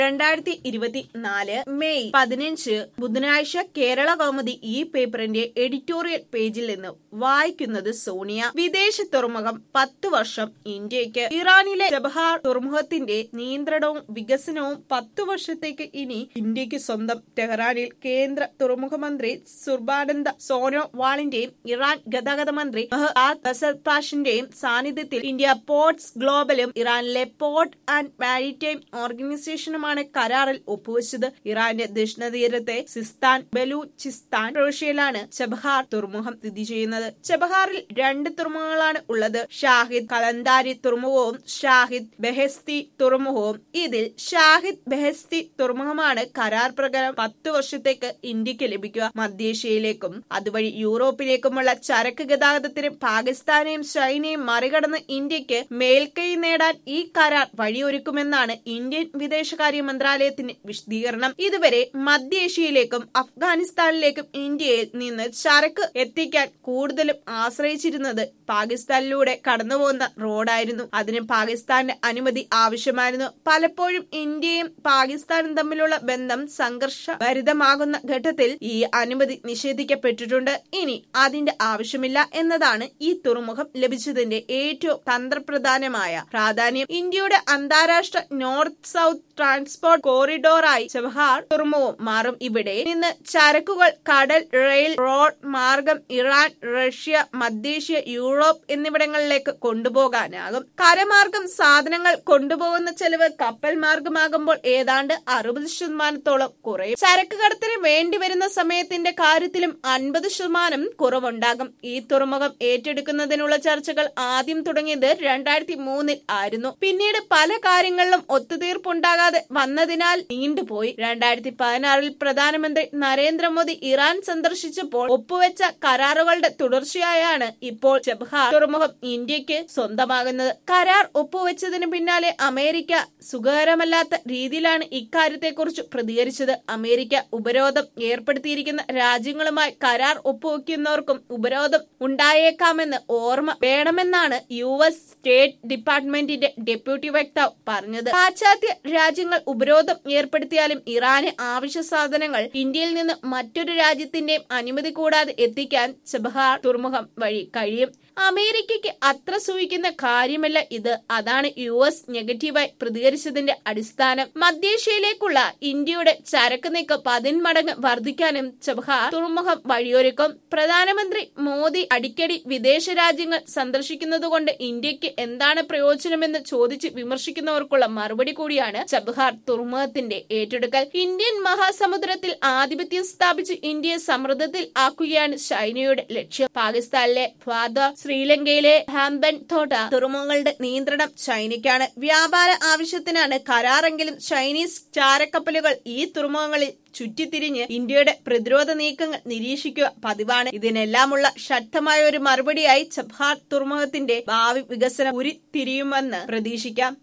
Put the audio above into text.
രണ്ടായിരത്തി ഇരുപത്തിനാല് മെയ് പതിനഞ്ച് ബുധനാഴ്ച കേരള കൗമുദി ഈ പേപ്പറിന്റെ എഡിറ്റോറിയൽ പേജിൽ നിന്ന് വായിക്കുന്നത് സോണിയ വിദേശ തുറമുഖം പത്ത് വർഷം ഇന്ത്യക്ക് ഇറാനിലെ ജബഹാർ തുറമുഖത്തിന്റെ നിയന്ത്രണവും വികസനവും പത്തു വർഷത്തേക്ക് ഇനി ഇന്ത്യക്ക് സ്വന്തം ടെഹ്റാനിൽ കേന്ദ്ര തുറമുഖ മന്ത്രി സുർബാനന്ദ സോനോവാളിന്റെയും ഇറാൻ ഗതാഗത മന്ത്രി മെഹ്ആദ് ബസർപാഷിന്റെയും സാന്നിധ്യത്തിൽ ഇന്ത്യ പോർട്സ് ഗ്ലോബലും ഇറാനിലെ പോർട്ട് ആൻഡ് മാരിടൈം ഓർഗനൈസേഷനുമാണ് കരാറിൽ ഒപ്പുവെച്ചത് ഇറാന്റെ ദക്ഷിണ തീരത്തെ സിസ്താൻ ബലൂചിസ്ഥാൻ പ്രവിശ്യയിലാണ് ചബഹാർ തുറമുഖം സ്ഥിതി ചെയ്യുന്നത് ചബഹാറിൽ രണ്ട് തുറമുഖങ്ങളാണ് ഉള്ളത് ഷാഹിദ് കലന്താരി തുറമുഖവും ഷാഹിദ് ബെഹസ്തി തുറമുഖവും ഇതിൽ ഷാഹിദ് ബെഹസ്തി തുറമുഖമാണ് കരാർ പ്രകാരം പത്ത് വർഷത്തേക്ക് ഇന്ത്യക്ക് ലഭിക്കുക മധ്യേഷ്യയിലേക്കും അതുവഴി യൂറോപ്പിലേക്കുമുള്ള ചരക്ക് ഗതാഗതത്തിന് പാകിസ്ഥാനെയും ചൈനയും മറികടന്ന് ഇന്ത്യക്ക് മേൽക്കൈ നേടാൻ ഈ കരാർ വഴിയൊരുക്കുമെന്നാണ് ഇന്ത്യൻ വിദേശകാര്യ മന്ത്രാലയത്തിന്റെ വിശദീകരണം ഇതുവരെ മധ്യേഷ്യയിലേക്കും അഫ്ഗാനിസ്ഥാനിലേക്കും ഇന്ത്യയിൽ നിന്ന് ചരക്ക് എത്തിക്കാൻ കൂടുതലും ആശ്രയിച്ചിരുന്നത് പാകിസ്ഥാനിലൂടെ കടന്നുപോകുന്ന റോഡായിരുന്നു അതിന് പാകിസ്ഥാന്റെ അനുമതി ആവശ്യമായിരുന്നു പലപ്പോഴും ഇന്ത്യയും പാകിസ്ഥാനും തമ്മിലുള്ള ബന്ധം സംഘർഷഭരിതമാകുന്ന ഘട്ടത്തിൽ ഈ അനുമതി നിഷേധിക്കപ്പെട്ടിട്ടുണ്ട് ഇനി അതിന്റെ ആവശ്യമില്ല എന്നതാണ് ഈ തുറമുഖം ലഭിച്ചതിന്റെ ഏറ്റവും തന്ത്രപ്രധാനമായ പ്രാധാന്യം ഇന്ത്യയുടെ അന്താരാഷ്ട്ര നോർത്ത് സൗത്ത് ട്രാൻസ്പോർട്ട് കോറിഡോറായി ചബഹാർ തുറമുഖം മാറും ഇവിടെ നിന്ന് ചരക്കുകൾ കടൽ റെയിൽ റോഡ് മാർഗം ഇറാൻ റഷ്യ മധ്യേഷ്യ യൂറോപ്പ് എന്നിവിടങ്ങളിലേക്ക് കൊണ്ടുപോകാനാകും കരമാർഗം സാധനങ്ങൾ കൊണ്ടുപോകുന്ന ചെലവ് കപ്പൽ മാർഗമാകുമ്പോൾ ഏതാണ്ട് അറുപത് ശതമാനത്തോളം കുറയും ചരക്ക് കടത്തിന് വേണ്ടി വരുന്ന സമയത്തിന്റെ കാര്യത്തിലും അൻപത് ശതമാനം കുറവുണ്ടാകും ഈ തുറമുഖം ഏറ്റെടുക്കുന്നതിനുള്ള ചർച്ചകൾ ആദ്യം തുടങ്ങിയത് രണ്ടായിരത്തി മൂന്നിൽ ആയിരുന്നു പിന്നീട് പല കാര്യങ്ങളിലും ഒത്തുതീർപ്പുണ്ടാകാതെ വന്നതിനാൽ നീണ്ടുപോയി രണ്ടായിരത്തി പതിനാറിൽ പ്രധാനമന്ത്രി നരേന്ദ്രമോദി ഇറാൻ സന്ദർശിച്ചപ്പോൾ ഒപ്പുവെച്ച കരാറുകളുടെ തുടർച്ചയായാണ് ഇപ്പോൾ ചബഹാർ തുറമുഖം ഇന്ത്യക്ക് സ്വന്തമാകുന്നത് കരാർ ഒപ്പുവെച്ചതിന് പിന്നാലെ അമേരിക്ക സുഖകരമല്ലാത്ത രീതിയിലാണ് ഇക്കാര്യത്തെക്കുറിച്ച് പ്രതികരിച്ചത് അമേരിക്ക ഉപരോധം ഏർപ്പെടുത്തിയിരിക്കുന്ന രാജ്യങ്ങളുമായി കരാർ ഒപ്പുവെക്കുന്നവർക്കും ഉപരോധം ഉണ്ടായേക്കാമെന്ന് ഓർമ്മ വേണമെന്നാണ് യു എസ് സ്റ്റേറ്റ് ഡിപ്പാർട്ട്മെന്റിന്റെ ഡെപ്യൂട്ടി വക്താവ് പറഞ്ഞത് പാശ്ചാത്യ രാജ്യങ്ങൾ ഉപരോധം ഏർപ്പെടുത്തിയാലും ഇറാന് ആവശ്യ സാധനങ്ങൾ ഇന്ത്യയിൽ നിന്ന് മറ്റൊരു രാജ്യത്തിന്റെയും അനുമതി കൂടാതെ എത്തിക്കാൻ ചബഹാർ തുറമുഖം വഴി കഴിയും അമേരിക്കയ്ക്ക് അത്ര സൂഹിക്കുന്ന കാര്യമല്ല ഇത് അതാണ് യു എസ് നെഗറ്റീവായി പ്രതികരിച്ചതിന്റെ അടിസ്ഥാനം മധ്യേഷ്യയിലേക്കുള്ള ഇന്ത്യയുടെ ചരക്ക് നീക്കം പതിന്മടങ്ങ് വർദ്ധിക്കാനും ചബഹാർ തുറമുഖം വഴിയൊരുക്കും പ്രധാനമന്ത്രി മോദി അടിക്കടി വിദേശ രാജ്യങ്ങൾ സന്ദർശിക്കുന്നതുകൊണ്ട് ഇന്ത്യക്ക് എന്താണ് പ്രയോജനമെന്ന് ചോദിച്ച് വിമർശിക്കുന്നവർക്കുള്ള മറുപടി കൂടിയാണ് ചബഹാർ തുറമുഖത്തിന്റെ ഏറ്റെടുക്കൽ ഇന്ത്യൻ മഹാസമുദ്രത്തിൽ ആധിപത്യം സ്ഥാപിച്ച് ഇന്ത്യയെ സമൃദ്ധത്തിൽ ആക്കുകയാണ് ചൈനയുടെ ലക്ഷ്യം പാകിസ്ഥാനിലെ ഫാദർ ശ്രീലങ്കയിലെ ഹാംബൻ തോട്ട തുറമുഖങ്ങളുടെ നിയന്ത്രണം ചൈനയ്ക്കാണ് വ്യാപാര ആവശ്യത്തിനാണ് കരാറെങ്കിലും ചൈനീസ് ചാരക്കപ്പലുകൾ ഈ തുറമുഖങ്ങളിൽ ചുറ്റിത്തിരിഞ്ഞ് ഇന്ത്യയുടെ പ്രതിരോധ നീക്കങ്ങൾ നിരീക്ഷിക്കുക പതിവാണ് ഇതിനെല്ലാമുള്ള ശക്തമായ ഒരു മറുപടിയായി ചബഹാർ തുറമുഖത്തിന്റെ ഭാവി വികസനം ഉരുത്തിരിയുമെന്ന് പ്രതീക്ഷിക്കാം